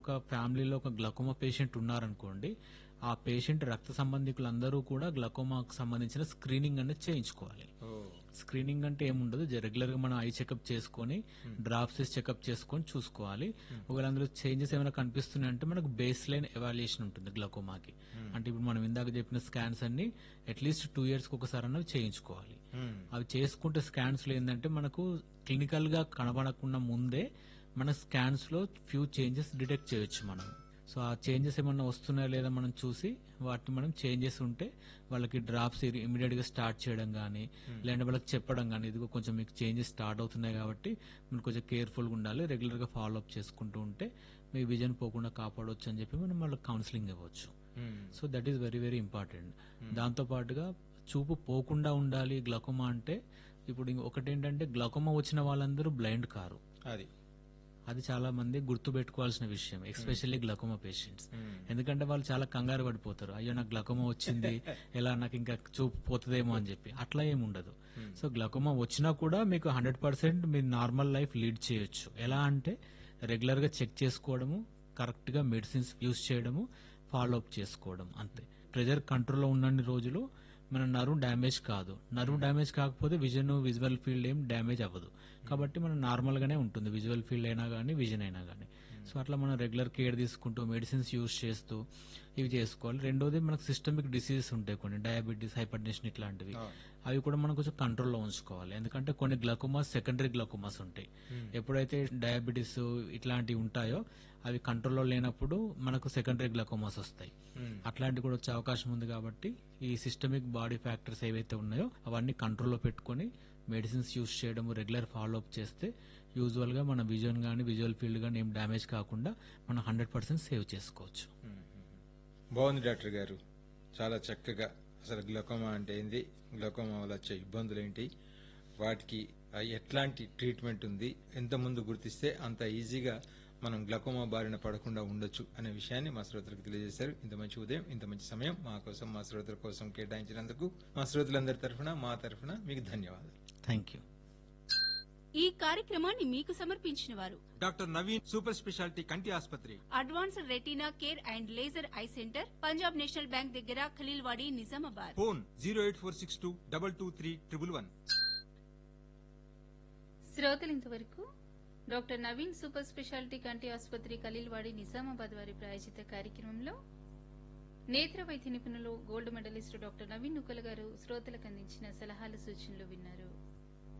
ఒక ఫ్యామిలీలో ఒక గ్లకోమా పేషెంట్ ఉన్నారనుకోండి ఆ పేషెంట్ రక్త సంబంధికులందరూ కూడా గ్లకోమాకు సంబంధించిన స్క్రీనింగ్ అనేది చేయించుకోవాలి స్క్రీనింగ్ అంటే ఏముండదు రెగ్యులర్ గా మనం ఐ చెకప్ చేసుకొని డ్రాప్సెస్ చెకప్ చేసుకొని చూసుకోవాలి ఒకవేళ అందులో చేంజెస్ ఏమైనా కనిపిస్తున్నాయి అంటే మనకు బేస్ లైన్ ఎవాల్యుయేషన్ ఉంటుంది గ్లకోమాకి అంటే ఇప్పుడు మనం ఇందాక చెప్పిన స్కాన్స్ అన్ని అట్లీస్ట్ టూ ఇయర్స్ కి ఒకసారి అన్నవి చేయించుకోవాలి అవి చేసుకుంటే స్కాన్స్ లో ఏంటంటే మనకు క్లినికల్ గా కనబడకుండా ముందే మన స్కాన్స్ లో ఫ్యూ చేంజెస్ డిటెక్ట్ చేయొచ్చు మనం సో ఆ చేంజెస్ ఏమన్నా వస్తున్నాయా లేదా మనం చూసి వాటిని మనం చేంజెస్ ఉంటే వాళ్ళకి డ్రాప్స్ ఇమీడియట్ గా స్టార్ట్ చేయడం కానీ లేదంటే వాళ్ళకి చెప్పడం కానీ ఇదిగో కొంచెం మీకు చేంజెస్ స్టార్ట్ అవుతున్నాయి కాబట్టి మనం కొంచెం కేర్ఫుల్ గా ఉండాలి రెగ్యులర్ గా ఫాలో అప్ చేసుకుంటూ ఉంటే మీ విజన్ పోకుండా కాపాడవచ్చు అని చెప్పి మనం వాళ్ళకి కౌన్సిలింగ్ ఇవ్వచ్చు so that is very very important దాంతో పాటుగా చూపు పోకుండా ఉండాలి గ్లకోమా అంటే ఇప్పుడు ఇంక ఒకటేంటంటే గ్లకోమా వచ్చిన వాళ్ళందరూ బ్లైండ్ కారు అది అది చాలా మంది గుర్తు పెట్టుకోవాల్సిన విషయం ఎస్పెషల్లీ గ్లకోమా పేషెంట్స్ ఎందుకంటే వాళ్ళు చాలా కంగారు పడిపోతారు అయ్యో నాకు గ్లకోమా వచ్చింది ఎలా నాకు ఇంకా చూపు పోతుందేమో అని చెప్పి అట్లా ఏమి ఉండదు సో గ్లకోమా వచ్చినా కూడా మీకు హండ్రెడ్ పర్సెంట్ మీ నార్మల్ లైఫ్ లీడ్ చేయొచ్చు ఎలా అంటే రెగ్యులర్ గా చెక్ చేసుకోవడము కరెక్ట్ గా మెడిసిన్స్ యూస్ చేయడము ఫాలో అప్ చేసుకోవడం అంతే ప్రెజర్ కంట్రోల్లో ఉన్నన్ని రోజులు మన నరువు డ్యామేజ్ కాదు నరువు డ్యామేజ్ కాకపోతే విజన్ విజువల్ ఫీల్డ్ ఏం డ్యామేజ్ అవ్వదు కాబట్టి మనం నార్మల్ గానే ఉంటుంది విజువల్ ఫీల్డ్ అయినా కానీ విజన్ అయినా కానీ సో అట్లా మనం రెగ్యులర్ కేర్ తీసుకుంటూ మెడిసిన్స్ యూస్ చేస్తూ ఇవి చేసుకోవాలి రెండోది మనకు సిస్టమిక్ డిసీజెస్ ఉంటాయి కొన్ని డయాబెటీస్ హైపర్ టెన్షన్ ఇట్లాంటివి అవి కూడా మనం కొంచెం కంట్రోల్లో ఉంచుకోవాలి ఎందుకంటే కొన్ని గ్లకోమాస్ సెకండరీ గ్లకోమాస్ ఉంటాయి ఎప్పుడైతే డయాబెటీస్ ఇట్లాంటివి ఉంటాయో అవి కంట్రోల్లో లేనప్పుడు మనకు సెకండరీ గ్లకోమాస్ వస్తాయి అట్లాంటివి కూడా వచ్చే అవకాశం ఉంది కాబట్టి ఈ సిస్టమిక్ బాడీ ఫ్యాక్టర్స్ ఏవైతే ఉన్నాయో అవన్నీ కంట్రోల్లో పెట్టుకొని మెడిసిన్స్ యూస్ చేయడం రెగ్యులర్ ఫాలో అప్ చేస్తే యూజువల్ గా మన విజన్ గానీ విజువల్ ఫీల్డ్ గానీ ఏం డ్యామేజ్ కాకుండా మనం హండ్రెడ్ పర్సెంట్ సేవ్ చేసుకోవచ్చు బాగుంది డాక్టర్ గారు చాలా చక్కగా అసలు గ్లకోమా అంటే ఏంది గ్లకోమా వల్ల వచ్చే ఇబ్బందులు ఏంటి వాటికి ఆ ఎట్లాంటి ట్రీట్మెంట్ ఉంది ఎంత ముందు గుర్తిస్తే అంత ఈజీగా మనం గ్లకోమా బారిన పడకుండా ఉండొచ్చు అనే విషయాన్ని మా శ్రోతలకు తెలియజేశారు ఇంత మంచి ఉదయం ఇంత మంచి సమయం మా కోసం మా శ్రోతల కోసం కేటాయించినందుకు మా శ్రోతలందరి తరఫున మా తరఫున మీకు ధన్యవాదాలు థ్యాంక్ యూ ఈ కార్యక్రమాన్ని మీకు సమర్పించిన వారు డాక్టర్ నవీన్ సూపర్ స్పెషాలిటీ కంటి ఆసుపత్రి advanced retina care and laser eye centre Punjab National Bank దగ్గర Khaleelwadi Nizamabad phone zero eight four six two double two three triple one శ్రోతలు ఇంతవరకు డాక్టర్ నవీన్ సూపర్ స్పెషాలిటీ కంటి ఆసుపత్రి ఖలీల్వాడి నిజామాబాద్ వారి ప్రాయోజిత కార్యక్రమంలో నేత్ర వైద్య నిపుణులు gold medalist doctor Naveen Nukal గారు శ్రోతలకు అందించిన సలహాలు సూచనలు విన్నారు